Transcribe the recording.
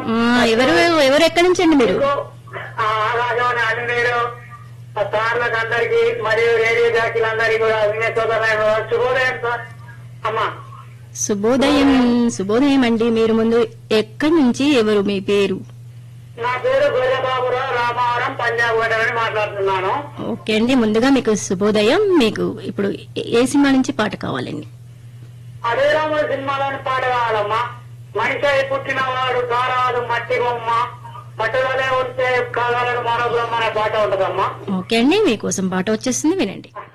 ఆ, ఎవరు ఎవరు ఎక్కడి నుంచి అండి మీరు మీకు ఆ ఆకాశవాణి అన్నిరు సార్లకు అందరికి మరియు రేడియో జాకీలందరికీ కూడా వినే సోదరులు శుభోదయం సార్ అమ్మా శుభోదయం శుభోదయం అండి మీరు ముందు ఎక్కడి నుంచి ఎవరు మీ పేరు నా పేరు గొర్రెబాబురావు రామవరం పంజాబ్ అని మాట్లాడుతున్నాను ఓకే అండి ముందుగా మీకు శుభోదయం మీకు ఇప్పుడు ఏ- ఏ సినిమా నుంచి పాట కావాలండి అడవిరాముడు సినిమాలోని పాట కావాలమ్మా మనిషి అయి పుట్టినవాడు కారాదు మట్టి బొమ్మ మట్టిలోనే ఉంటే కావాలని మరో బ్రహ్మ అనే పాట ఉంటుందమ్మా ఓకే అండి మీకోసం పాట వచ్చేస్తుంది వినండి